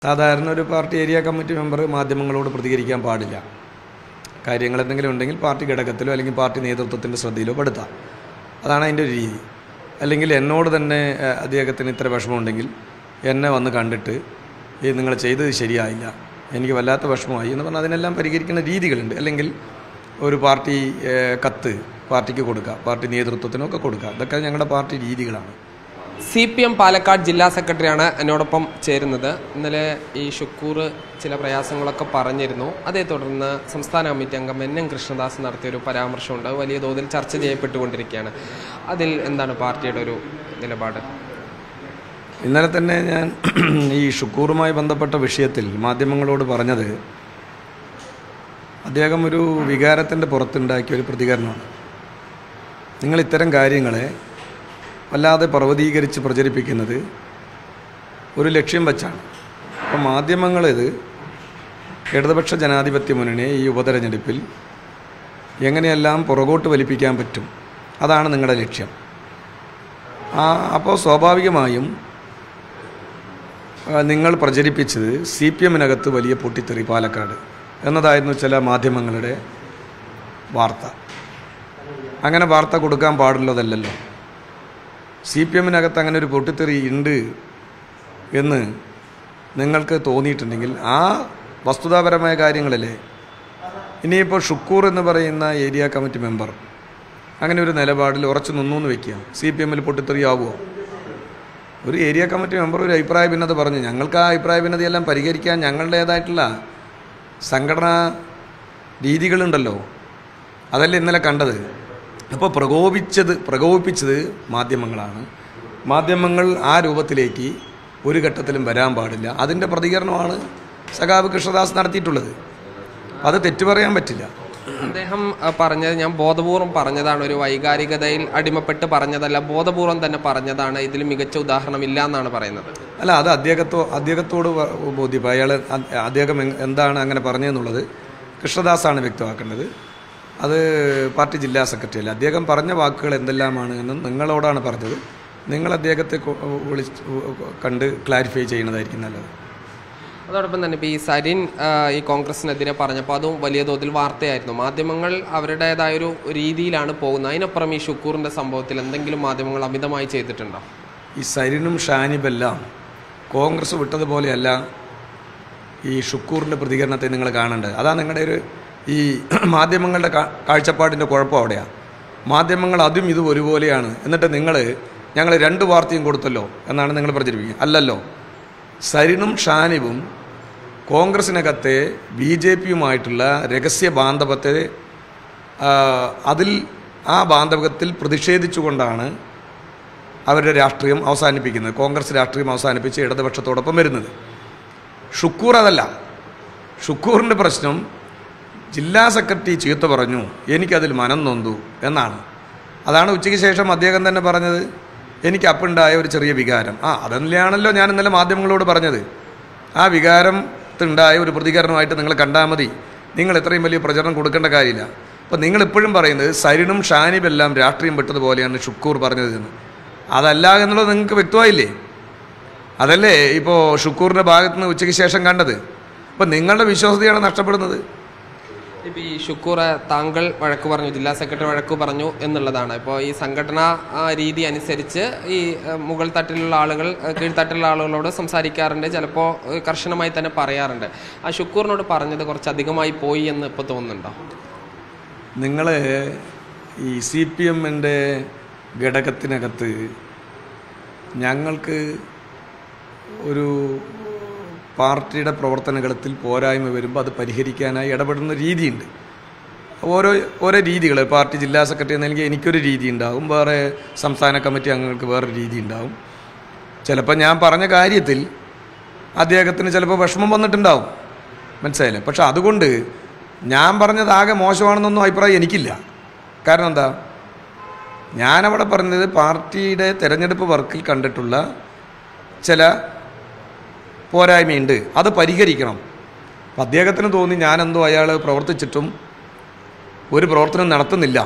സാധാരണ ഒരു party area committee member മാധ്യമങ്ങളോട് പ്രതികരിക്കാൻ പാടില്ല കാര്യങ്ങൾ എന്തെങ്കിലും ഉണ്ടെങ്കിൽ പാർട്ടി ഘടകത്തിലോ അല്ലെങ്കിൽ പാർട്ടി നേതൃത്വത്തിൻ്റെ ശ്രദ്ധയിലോ പെടുത്താം അതാണ് അതിൻ്റെ ഒരു രീതി അല്ലെങ്കിൽ എന്നോട് തന്നെ ഏഹ്, അദ്ദേഹത്തിന് ഇത്ര വിഷമമുണ്ടെങ്കിൽ എന്നെ വന്ന് കണ്ടിട്ട് ഈ നിങ്ങൾ ചെയ്തത് ശരിയായില്ല എനിക്ക് വല്ലാത്ത വിഷമമായി എന്ന് പറഞ്ഞാൽ അതിനെല്ലാം പരിഹരിക്കുന്ന രീതികളുണ്ട് അല്ലെങ്കിൽ ഒരു പാർട്ടി ഏഹ്, കത്ത് പാർട്ടിക്ക് കൊടുക്കുക പാർട്ടി നേതൃത്വത്തിനൊക്കെ കൊടുക്കുക ഇതൊക്കെ ഞങ്ങളുടെ പാർട്ടി രീതികളാണ് സി പി എം പാലക്കാട് ജില്ലാ സെക്രട്ടറിയാണ് എന്നോടൊപ്പം ചേരുന്നത് ഇന്നലെ ഈ ഷുക്കൂർ ചില പ്രയാസങ്ങളൊക്കെ പറഞ്ഞിരുന്നു അതേ തുടർന്ന് സംസ്ഥാന കമ്മിറ്റി അംഗം എൻ എം കൃഷ്ണദാസ് നടത്തിയൊരു പരാമർശമുണ്ട് അത് വലിയ തോതിൽ ചർച്ച ചെയ്യപ്പെട്ടുകൊണ്ടിരിക്കുകയാണ് അതിൽ എന്താണ് പാർട്ടിയുടെ ഒരു നിലപാട് ഇന്നലെ തന്നെ ഞാൻ ഈ ഷുക്കൂറുമായി ബന്ധപ്പെട്ട വിഷയത്തിൽ മാധ്യമങ്ങളോട് പറഞ്ഞത് അദ്ദേഹം ഒരു വികാരത്തിൻ്റെ പുറത്തുണ്ടാക്കിയ ഒരു പ്രതികരണമാണ് നിങ്ങൾ ഇത്തരം കാര്യങ്ങളെ വല്ലാതെ പർവ്വതീകരിച്ച് പ്രചരിപ്പിക്കുന്നത് ഒരു ലക്ഷ്യം വച്ചാണ് അപ്പം മാധ്യമങ്ങളിത് ഇടതുപക്ഷ ജനാധിപത്യ മുന്നണിയെ ഈ ഉപതെരഞ്ഞെടുപ്പിൽ എങ്ങനെയെല്ലാം പുറകോട്ട് വലിപ്പിക്കാൻ പറ്റും അതാണ് നിങ്ങളുടെ ലക്ഷ്യം ആ അപ്പോൾ സ്വാഭാവികമായും ആ, നിങ്ങൾ പ്രചരിപ്പിച്ചത് സി പി എമ്മിനകത്ത് വലിയ പൊട്ടിത്തെറി പാലക്കാട് എന്നതായിരുന്നു ചില മാധ്യമങ്ങളുടെ വാർത്ത അങ്ങനെ വാർത്ത കൊടുക്കാൻ പാടുള്ളതല്ലല്ലോ സി പി എമ്മിനകത്ത് അങ്ങനെ ഒരു പൊട്ടിത്തെറി ഉണ്ട് എന്ന് നിങ്ങൾക്ക് തോന്നിയിട്ടുണ്ടെങ്കിൽ ആ വസ്തുതാപരമായ കാര്യങ്ങളല്ലേ ഇനിയിപ്പോൾ ഷുക്കൂർ എന്ന് പറയുന്ന ഏരിയ കമ്മിറ്റി മെമ്പർ അങ്ങനെ ഒരു നിലപാടിൽ ഉറച്ചു നിന്നു എന്ന് വെക്കുക സി പി എമ്മിൽ പൊട്ടിത്തെറിയാവുമോ ഒരു ഏരിയ കമ്മിറ്റി മെമ്പർ ഒരു അഭിപ്രായ ഭിന്നത പറഞ്ഞു ഞങ്ങൾക്ക് ആ അഭിപ്രായ ഭിന്നതയെല്ലാം പരിഹരിക്കാൻ ഞങ്ങളുടേതായിട്ടുള്ള സംഘടനാ രീതികളുണ്ടല്ലോ അതല്ലേ ഇന്നലെ കണ്ടത് അപ്പോൾ പ്രകോപിച്ചത് പ്രകോപിപ്പിച്ചത് മാധ്യമങ്ങളാണ് മാധ്യമങ്ങൾ ആ രൂപത്തിലേക്ക് ഒരു ഘട്ടത്തിലും വരാൻ പാടില്ല അതിൻ്റെ പ്രതികരണമാണ് സഖാവ് കൃഷ്ണദാസ് നടത്തിയിട്ടുള്ളത് അത് തെറ്റു പറയാൻ പറ്റില്ല അദ്ദേഹം അഹ്, പറഞ്ഞത് ഞാൻ ബോധപൂർവം പറഞ്ഞതാണ് ഒരു വൈകാരികതയിൽ അടിമപ്പെട്ട് പറഞ്ഞതല്ല ബോധപൂർവം തന്നെ പറഞ്ഞതാണ് ഇതിൽ മികച്ച ഉദാഹരണം ഇല്ല എന്നാണ് പറയുന്നത് അല്ല അത് അദ്ദേഹത്തോ അദ്ദേഹത്തോട് വ- ബോധ്യപ്പെട്ടു അയാൾ അ- അദ്ദേഹം എങ്- എന്താണ് അങ്ങനെ പറഞ്ഞതെന്നുള്ളത് കൃഷ്ണദാസാണ് വ്യക്തമാക്കേണ്ടത് അത് പാർട്ടി ജില്ലാ സെക്രട്ടറി അല്ല അദ്ദേഹം പറഞ്ഞ വാക്കുകൾ എന്തെല്ലാമാണ് എന്ന് നിങ്ങളോടാണ് പറഞ്ഞത് നിങ്ങൾ അദ്ദേഹത്തെ കൊ- വിളിച്ച് കണ്ട് ക്ലാരിഫൈ ചെയ്യുന്നതായിരിക്കും നല്ലത് അതോടൊപ്പം തന്നെ ഇപ്പോൾ ഈ സരിൻ ആ, ഈ കോൺഗ്രസിനെതിരെ പറഞ്ഞപ്പോൾ അതും വലിയ തോതിൽ വാർത്തയായിരുന്നു മാധ്യമങ്ങൾ അവരുടേതായ ഒരു രീതിയിലാണ് പോകുന്നത് അതിനപ്പുറം ഈ ഷുക്കൂറിന്റെ സംഭവത്തിൽ എന്തെങ്കിലും മാധ്യമങ്ങൾ അമിതമായി ചെയ്തിട്ടുണ്ടോ ഈ സരിനും ഷാനിബെല്ലാം കോൺഗ്രസ് വിട്ടതുപോലെയല്ല ഈ ഷുക്കൂറിൻ്റെ പ്രതികരണത്തെ നിങ്ങൾ കാണേണ്ടത് അതാ നിങ്ങളുടെ ഒരു ഈ മാധ്യമങ്ങളുടെ കാ- കാഴ്ചപ്പാടിൻ്റെ കുഴപ്പം അവിടെയാണ് മാധ്യമങ്ങൾ അതും ഇതും ഒരുപോലെയാണ് എന്നിട്ട് നിങ്ങൾ ഞങ്ങൾ രണ്ട് വാർത്തയും കൊടുത്തല്ലോ എന്നാണ് നിങ്ങൾ പ്രചരിപ്പിക്കുക അല്ലല്ലോ സരിനും ഷാനിബും കോൺഗ്രസിനകത്തെ ബി ജെ പിയുമായിട്ടുള്ള രഹസ്യ ബാന്ധവത്തെ ആ, അതിൽ ആ ബാന്ധവത്തിൽ പ്രതിഷേധിച്ചുകൊണ്ടാണ് അവരുടെ രാഷ്ട്രീയം അവസാനിപ്പിക്കുന്നത് കോൺഗ്രസ് രാഷ്ട്രീയം അവസാനിപ്പിച്ച് ഇടതുപക്ഷത്തോടൊപ്പം വരുന്നത് ഷുക്കൂർ അതല്ല ഷുക്കൂറിൻ്റെ പ്രശ്നം ജില്ലാ സെക്രട്ടറി ചീത്ത പറഞ്ഞു എനിക്കതിൽ മനം നൊന്തു എന്നാണ് അതാണ് ഉച്ചയ്ക്ക് ശേഷം അദ്ദേഹം തന്നെ പറഞ്ഞത് എനിക്ക് അപ്പുണ്ടായ ഒരു ചെറിയ വികാരം ആ അതന്നെയാണല്ലോ ഞാൻ ഇന്നലെ മാധ്യമങ്ങളോട് പറഞ്ഞത് ആ വികാരത്തിനുണ്ടായ ഒരു പ്രതികരണമായിട്ട് നിങ്ങൾ കണ്ടാൽ മതി നിങ്ങൾ ഇത്രയും വലിയ പ്രചരണം കൊടുക്കേണ്ട കാര്യമില്ല അപ്പോൾ നിങ്ങൾ ഇപ്പോഴും പറയുന്നത് സരിനും ഷാനിബെല്ലാം രാഷ്ട്രീയം വിട്ടതുപോലെയാണ് ഷുക്കൂർ പറഞ്ഞത് എന്ന് അതല്ല എന്നുള്ളത് നിങ്ങൾക്ക് വ്യക്തമായില്ലേ അതല്ലേ ഇപ്പോൾ ഷുക്കൂറിൻ്റെ ഭാഗത്ത് നിന്ന് ഉച്ചയ്ക്ക് ശേഷം കണ്ടത് അപ്പം നിങ്ങളുടെ വിശ്വാസതയാണ് നഷ്ടപ്പെടുന്നത് ഇപ്പം ഈ ഷുക്കൂർ താങ്കൾ വഴക്ക് പറഞ്ഞു ജില്ലാ സെക്രട്ടറി വഴക്ക് പറഞ്ഞു എന്നുള്ളതാണ് ഇപ്പോൾ ഈ സംഘടനാ ആ, രീതി അനുസരിച്ച് ഈ ആ, മുകൾ തട്ടിലുള്ള ആളുകൾ ആ, കീഴ്ത്തട്ടിലുള്ള ആളുകളോട് സംസാരിക്കാറുണ്ട് ചിലപ്പോൾ ആ, കർശനമായി തന്നെ പറയാറുണ്ട് ആ ഷുക്കൂറിനോട് പറഞ്ഞത് കുറച്ച് അധികമായി പോയി എന്ന് ഇപ്പോൾ തോന്നുന്നുണ്ടോ നിങ്ങൾ ഈ സി പി എമ്മിൻ്റെ ഘടകത്തിനകത്ത് ഞങ്ങൾക്ക് ഒരു പാർട്ടിയുടെ പ്രവർത്തനങ്ങളിൽ പോരായ്മ വരുമ്പോൾ അത് പരിഹരിക്കാനായി ഇടപെടുന്ന രീതിയുണ്ട് ഓരോ ഓരോ രീതികൾ പാർട്ടി ജില്ലാ സെക്രട്ടറി എന്നെങ്കിൽ എനിക്കൊരു രീതി ഉണ്ടാവും വേറെ സംസ്ഥാന കമ്മിറ്റി അംഗങ്ങൾക്ക് വേറൊരു രീതി ഉണ്ടാവും ചിലപ്പോൾ ഞാൻ പറഞ്ഞ കാര്യത്തിൽ അദ്ദേഹത്തിന് ചിലപ്പോൾ വിഷമം വന്നിട്ടുണ്ടാവും മനസ്സിലായില്ലേ പക്ഷെ അതുകൊണ്ട് ഞാൻ പറഞ്ഞത് ആകെ മോശമാണെന്നൊന്നും അഭിപ്രായം എനിക്കില്ല കാരണം എന്താ ഞാനവിടെ പറഞ്ഞത് പാർട്ടിയുടെ തെരഞ്ഞെടുപ്പ് വർക്കിൽ കണ്ടിട്ടുള്ള ചില പോരായ്മയുണ്ട് അത് പരിഹരിക്കണം അപ്പം അദ്ദേഹത്തിന് തോന്നി ഞാനെന്തോ അയാൾ പ്രവർത്തിച്ചിട്ടും ഒരു പ്രവർത്തനം നടത്തുന്നില്ല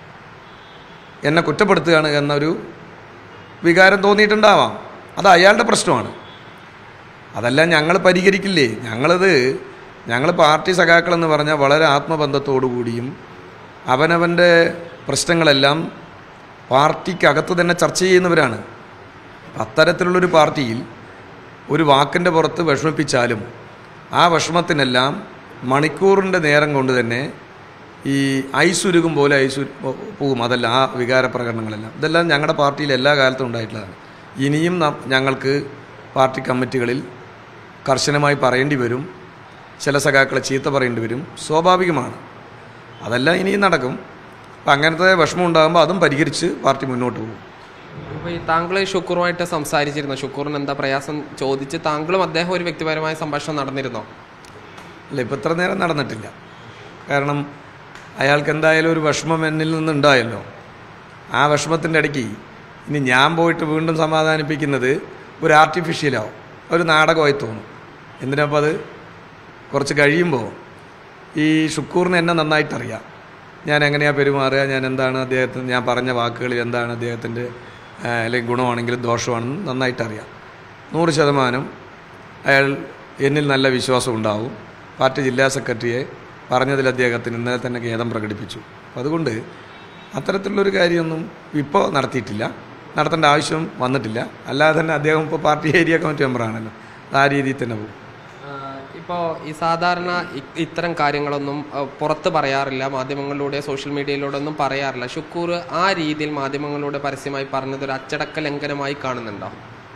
എന്നെ കുറ്റപ്പെടുത്തുകയാണ് എന്നൊരു വികാരം തോന്നിയിട്ടുണ്ടാവാം അത് അയാളുടെ പ്രശ്നമാണ് അതെല്ലാം ഞങ്ങൾ പരിഹരിക്കില്ലേ ഞങ്ങളത് ഞങ്ങൾ പാർട്ടി സഖാക്കളെന്ന് പറഞ്ഞാൽ വളരെ ആത്മബന്ധത്തോടു കൂടിയും അവനവൻ്റെ പ്രശ്നങ്ങളെല്ലാം പാർട്ടിക്കകത്ത് തന്നെ ചർച്ച ചെയ്യുന്നവരാണ് അത്തരത്തിലുള്ളൊരു പാർട്ടിയിൽ ഒരു വാക്കിൻ്റെ പുറത്ത് വിഷമിപ്പിച്ചാലും ആ വിഷമത്തിനെല്ലാം മണിക്കൂറിൻ്റെ നേരം കൊണ്ട് തന്നെ ഈ ഐസുരുകും പോലെ ഐസു പോകും അതല്ല ആ വികാര പ്രകടനങ്ങളെല്ലാം ഇതെല്ലാം ഞങ്ങളുടെ പാർട്ടിയിൽ എല്ലാ കാലത്തും ഉണ്ടായിട്ടുള്ളതാണ് ഇനിയും ന- ഞങ്ങൾക്ക് പാർട്ടി കമ്മിറ്റികളിൽ കർശനമായി പറയേണ്ടി വരും ചില സഖാക്കളെ ചീത്ത പറയേണ്ടി വരും സ്വാഭാവികമാണ് അതെല്ലാം ഇനിയും നടക്കും അപ്പം അങ്ങനത്തെ വിഷമം ഉണ്ടാകുമ്പോൾ അതും പരിഹരിച്ച് പാർട്ടി മുന്നോട്ട് പോകും അപ്പോൾ ഈ താങ്കൾ ഷുക്കൂറുമായിട്ട് സംസാരിച്ചിരുന്നു ഷുക്കൂറിന് എന്താ പ്രയാസം ചോദിച്ച് താങ്കളും അദ്ദേഹം ഒരു വ്യക്തിപരമായ സംഭാഷണം നടന്നിരുന്നോ അല്ല ഇപ്പം ഇത്ര നേരം നടന്നിട്ടില്ല കാരണം അയാൾക്ക് എന്തായാലും ഒരു വിഷമം എന്നിൽ നിന്നുണ്ടായല്ലോ ആ വിഷമത്തിൻ്റെ ഇടയ്ക്ക് ഇനി ഞാൻ പോയിട്ട് വീണ്ടും സമാധാനിപ്പിക്കുന്നത് ഒരു ആർട്ടിഫിഷ്യലാവും ഒരു നാടകമായി തോന്നും എന്തിനപ്പോൾ അത് കുറച്ച് കഴിയുമ്പോൾ ഈ ഷുക്കൂറിന് എന്നെ നന്നായിട്ടറിയാം ഞാൻ എങ്ങനെയാണ് പെരുമാറുക ഞാൻ എന്താണ് അദ്ദേഹത്തിന് ഞാൻ പറഞ്ഞ വാക്കുകളിൽ എന്താണ് അദ്ദേഹത്തിൻ്റെ ആ, അല്ലെങ്കിൽ ഗുണമാണെങ്കിലും ദോഷമാണെന്ന് നന്നായിട്ടറിയാം നൂറ് ശതമാനം അയാൾ എന്നിൽ നല്ല വിശ്വാസം ഉണ്ടാവും പാർട്ടി ജില്ലാ സെക്രട്ടറിയെ പറഞ്ഞതിൽ അദ്ദേഹത്തിന് ഇന്നലെ തന്നെ ഖേദം പ്രകടിപ്പിച്ചു അപ്പം അതുകൊണ്ട് അത്തരത്തിലുള്ളൊരു കാര്യമൊന്നും ഇപ്പോൾ നടത്തിയിട്ടില്ല നടത്തേണ്ട ആവശ്യം വന്നിട്ടില്ല അല്ലാതെ തന്നെ അദ്ദേഹം ഇപ്പോൾ പാർട്ടി ഏരിയ കമ്മിറ്റി മെമ്പറാണല്ലോ അത് ആ രീതിയിൽ തന്നെ പോകും ഇപ്പോൾ ഈ സാധാരണ ഇ- ഇത്തരം കാര്യങ്ങളൊന്നും ആ, പുറത്ത് പറയാറില്ല മാധ്യമങ്ങളിലൂടെ സോഷ്യൽ മീഡിയയിലൂടെ ഒന്നും പറയാറില്ല ഷുക്കൂർ ആ രീതിയിൽ മാധ്യമങ്ങളിലൂടെ പരസ്യമായി പറഞ്ഞത് ഒരു അച്ചടക്ക ലംഘനമായി കാണുന്നുണ്ടോ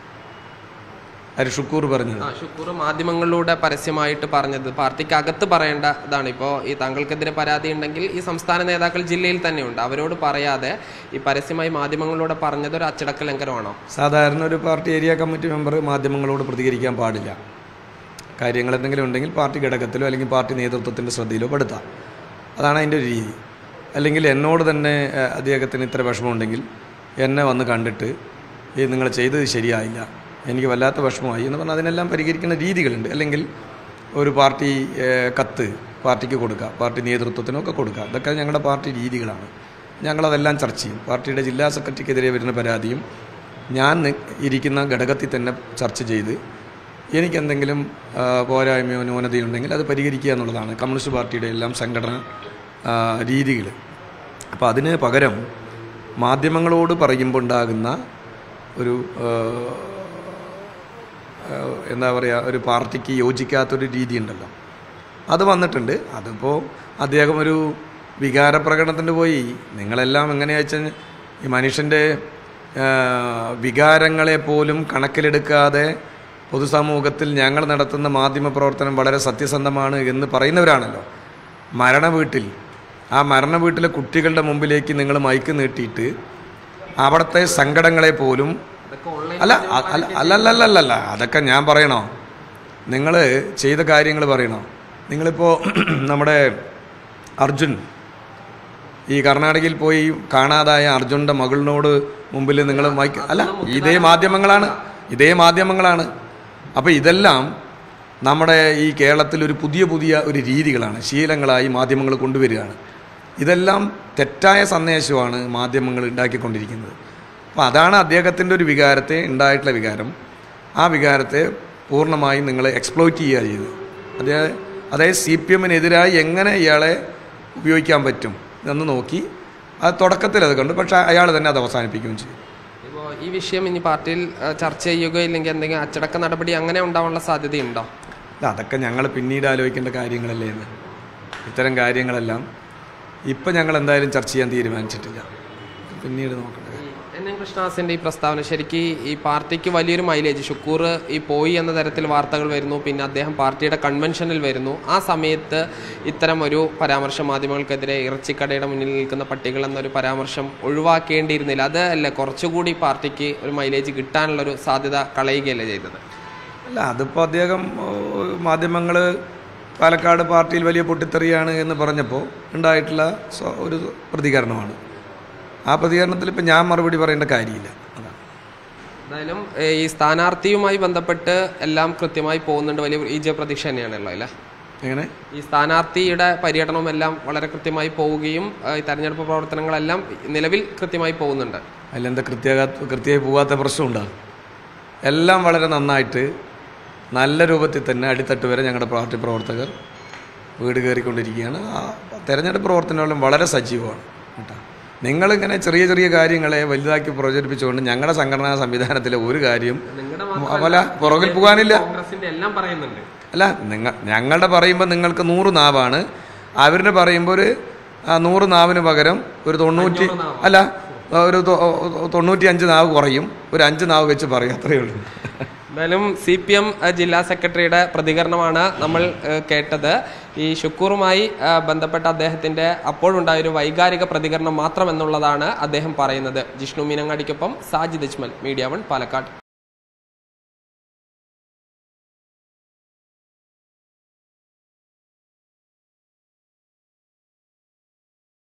ആര് ഷുക്കൂർ പറഞ്ഞത് ആ ഷുക്കൂർ മാധ്യമങ്ങളിലൂടെ പരസ്യമായിട്ട് പറഞ്ഞത് പാർട്ടിക്ക് അകത്ത് പറയേണ്ട ഇതാണ് ഇപ്പോൾ ഈ താങ്കൾക്കെതിരെ പരാതി ഉണ്ടെങ്കിൽ ഈ സംസ്ഥാന നേതാക്കൾ ജില്ലയിൽ തന്നെയുണ്ട് അവരോട് പറയാതെ ഈ പരസ്യമായി മാധ്യമങ്ങളിലൂടെ പറഞ്ഞത് ഒരു അച്ചടക്ക ലംഘനമാണോ സാധാരണ ഒരു പാർട്ടി ഏരിയ കമ്മിറ്റി മെമ്പർ മാധ്യമങ്ങളോട് പ്രതികരിക്കാൻ പാടില്ല കാര്യങ്ങൾ എന്തെങ്കിലും ഉണ്ടെങ്കിൽ പാർട്ടി ഘടകത്തിലോ അല്ലെങ്കിൽ പാർട്ടി നേതൃത്വത്തിൻ്റെ ശ്രദ്ധയിലോ പെടുത്താം അതാണ് അതിൻ്റെ ഒരു രീതി അല്ലെങ്കിൽ എന്നോട് തന്നെ ഏഹ്, അദ്ദേഹത്തിന് ഇത്ര വിഷമമുണ്ടെങ്കിൽ എന്നെ വന്ന് കണ്ടിട്ട് ഈ നിങ്ങൾ ചെയ്തത് ശരിയായില്ല എനിക്ക് വല്ലാത്ത വിഷമമായി എന്ന് പറഞ്ഞാൽ അതിനെല്ലാം പരിഹരിക്കുന്ന രീതികളുണ്ട് അല്ലെങ്കിൽ ഒരു പാർട്ടി ഏഹ്, കത്ത് പാർട്ടിക്ക് കൊടുക്കുക പാർട്ടി നേതൃത്വത്തിനൊക്കെ കൊടുക്കുക ഇതൊക്കെ ഞങ്ങളുടെ പാർട്ടി രീതികളാണ് ഞങ്ങളതെല്ലാം ചർച്ച ചെയ്യും പാർട്ടിയുടെ ജില്ലാ സെക്രട്ടറിക്കെതിരെ വരുന്ന പരാതിയും ഞാൻ നി- ഇരിക്കുന്ന ഘടകത്തിൽ തന്നെ ചർച്ച ചെയ്ത് എനിക്കെന്തെങ്കിലും ആ, പോരായ്മയോ ന്യൂനതയോ ഉണ്ടെങ്കിൽ അത് പരിഹരിക്കുക എന്നുള്ളതാണ് കമ്മ്യൂണിസ്റ്റ് പാർട്ടിയുടെ എല്ലാം സംഘടന രീതികൾ അപ്പോൾ അതിന് പകരം മാധ്യമങ്ങളോട് പറയുമ്പോൾ ഉണ്ടാകുന്ന ഒരു ആ, ആ, എന്താ പറയുക ഒരു പാർട്ടിക്ക് യോജിക്കാത്തൊരു രീതി ഉണ്ടല്ലോ അത് വന്നിട്ടുണ്ട് അതിപ്പോൾ അദ്ദേഹം ഒരു വികാര പ്രകടനത്തിന് പോയി നിങ്ങളെല്ലാം എങ്ങനെയാ വെച്ചാൽ ഈ മനുഷ്യൻ്റെ ആ, വികാരങ്ങളെ പോലും കണക്കിലെടുക്കാതെ പൊതുസമൂഹത്തിൽ ഞങ്ങൾ നടത്തുന്ന മാധ്യമ പ്രവർത്തനം വളരെ സത്യസന്ധമാണ് എന്ന് പറയുന്നവരാണല്ലോ മരണ വീട്ടിൽ ആ മരണ വീട്ടിലെ കുട്ടികളുടെ മുമ്പിലേക്ക് നിങ്ങൾ മയക്ക് നീട്ടിയിട്ട് അവിടുത്തെ സങ്കടങ്ങളെ പോലും അതൊക്കെ ഓൺലൈൻ അല്ല അ- അല്ല അല്ലല്ലല്ലല്ല അതൊക്കെ ഞാൻ പറയണോ നിങ്ങൾ ചെയ്ത കാര്യങ്ങൾ പറയണോ നിങ്ങളിപ്പോൾ നമ്മുടെ അർജുൻ ഈ കർണാടകയിൽ പോയി കാണാതായ അർജുൻ്റെ മകളിനോട് മുമ്പിൽ നിങ്ങൾ മൈക്ക് അല്ല ഇതേ മാധ്യമങ്ങളാണ് ഇതേ മാധ്യമങ്ങളാണ് അപ്പോൾ ഇതെല്ലാം നമ്മുടെ ഈ കേരളത്തിൽ ഒരു പുതിയ പുതിയ ഒരു രീതികളാണ് ശീലങ്ങളായി മാധ്യമങ്ങൾ കൊണ്ടുവരികയാണ് ഇതെല്ലാം തെറ്റായ സന്ദേശമാണ് മാധ്യമങ്ങൾ ഉണ്ടാക്കിക്കൊണ്ടിരിക്കുന്നത് അപ്പോൾ അതാണ് അദ്ദേഹത്തിൻ്റെ ഒരു വികാരത്തെ ഉണ്ടായിട്ടുള്ള വികാരം ആ വികാരത്തെ പൂർണ്ണമായും നിങ്ങൾ എക്സ്പ്ലോയിറ്റ് ചെയ്യുക ചെയ്തത് അതേ അതായത് സി പി എമ്മിനെതിരായി എങ്ങനെ ഇയാളെ ഉപയോഗിക്കാൻ പറ്റും എന്ന് നോക്കി അത് തുടക്കത്തിൽ അത് കണ്ടു പക്ഷേ അയാൾ തന്നെ അത് അവസാനിപ്പിക്കുകയും ചെയ്തു ഇപ്പോൾ ഈ വിഷയം ഇനി പാർട്ടിയിൽ ആ, ചർച്ച ചെയ്യുകയോ ഇല്ലെങ്കിൽ എന്തെങ്കിലും അച്ചടക്ക നടപടി അങ്ങനെ ഉണ്ടാവാനുള്ള സാധ്യതയുണ്ടോ അല്ല, അതൊക്കെ ഞങ്ങൾ പിന്നീട് ആലോചിക്കേണ്ട കാര്യങ്ങളല്ലേ എന്ന് ഇത്തരം കാര്യങ്ങളെല്ലാം ഇപ്പം ഞങ്ങൾ എന്തായാലും ചർച്ച ചെയ്യാൻ തീരുമാനിച്ചിട്ടില്ല പിന്നീട് നോക്കേണ്ട കാര്യം. എൻ എൻ കൃഷ്ണദാസിന്റെ ഈ പ്രസ്താവന ശരിക്ക് ഈ പാർട്ടിക്ക് വലിയൊരു മൈലേജ് ഷുക്കൂർ ഈ പോയി എന്ന തരത്തിൽ വാർത്തകൾ വരുന്നു പിന്നെ അദ്ദേഹം പാർട്ടിയുടെ കൺവെൻഷനിൽ വരുന്നു ആ സമയത്ത് ഇത്തരം ഒരു പരാമർശം മാധ്യമങ്ങൾക്കെതിരെ ഇറച്ചിക്കടയുടെ മുന്നിൽ നിൽക്കുന്ന പട്ടികൾ എന്നൊരു പരാമർശം ഒഴിവാക്കേണ്ടിയിരുന്നില്ല അത് അല്ലേ കുറച്ചുകൂടി പാർട്ടിക്ക് ഒരു മൈലേജ് കിട്ടാനുള്ള ഒരു സാധ്യത കളയുകയല്ലേ ചെയ്തത് അല്ല അതിപ്പോൾ അദ്ദേഹം മാധ്യമങ്ങൾ പാലക്കാട് പാർട്ടിയിൽ വലിയ പൊട്ടിത്തെറിയാണ് എന്ന് പറഞ്ഞപ്പോൾ ഉണ്ടായിട്ടുള്ള സ്വ- ഒരു പ്രതികരണമാണ് ആ പ്രതികരണത്തിൽ ഇപ്പം ഞാൻ മറുപടി പറയേണ്ട കാര്യമില്ല അതാണ് എന്തായാലും ഏ, ഈ സ്ഥാനാർത്ഥിയുമായി ബന്ധപ്പെട്ട് എല്ലാം കൃത്യമായി പോകുന്നുണ്ട് വലിയ വിജയ പ്രതീക്ഷ തന്നെയാണല്ലോ അല്ലേ എങ്ങനെ ഈ സ്ഥാനാർത്ഥിയുടെ പര്യടനവും എല്ലാം വളരെ കൃത്യമായി പോവുകയും ആ, ഈ തെരഞ്ഞെടുപ്പ് പ്രവർത്തനങ്ങളെല്ലാം നിലവിൽ കൃത്യമായി പോകുന്നുണ്ട് അതിലെന്താ കൃത്യ കൃത്യമായി പോകാത്ത പ്രശ്നമുണ്ടോ എല്ലാം വളരെ നന്നായിട്ട് നല്ല രൂപത്തിൽ തന്നെ അടിത്തട്ട് വരെ ഞങ്ങളുടെ പാർട്ടി പ്രവർത്തകർ വീട് കയറിക്കൊണ്ടിരിക്കുകയാണ് ആ തെരഞ്ഞെടുപ്പ് പ്രവർത്തനങ്ങളും വളരെ സജീവമാണ് കേട്ടോ നിങ്ങളിങ്ങനെ ചെറിയ ചെറിയ കാര്യങ്ങളെ വലുതാക്കി പ്രചരിപ്പിച്ചുകൊണ്ട് ഞങ്ങളുടെ സംഘടനാ സംവിധാനത്തിലെ ഒരു കാര്യം നിങ്ങളുടെ അല്ല പുറകിൽ പോകാനില്ല കോൺഗ്രസിന്റെ എല്ലാം പറയുന്നുണ്ട് അല്ല നിങ്ങൾ ഞങ്ങളുടെ പറയുമ്പോൾ നിങ്ങൾക്ക് നൂറ് നാവാണ് അവരുടെ പറയുമ്പോൾ ഒരു ആ, നൂറ് നാവിന് പകരം ഒരു തൊണ്ണൂറ്റി അല്ല ഒരു തൊ- തൊണ്ണൂറ്റി അഞ്ച് നാവ് കുറയും ഒരു അഞ്ച് നാവ് വെച്ച് പറയും അത്രയേ ഉള്ളൂ എന്തായാലും സി പി എം ജില്ലാ സെക്രട്ടറിയുടെ പ്രതികരണമാണ് നമ്മൾ ഏഹ്, കേട്ടത് ഈ ഷുക്കൂറുമായി ഏഹ്, ബന്ധപ്പെട്ട അദ്ദേഹത്തിന്റെ അപ്പോഴുണ്ടായ ഒരു വൈകാരിക പ്രതികരണം മാത്രം എന്നുള്ളതാണ് അദ്ദേഹം പറയുന്നത് ജിഷ്ണു മീനങ്ങാടിക്കൊപ്പം സാജിദ് അജ്മൽ മീഡിയ വൺ പാലക്കാട്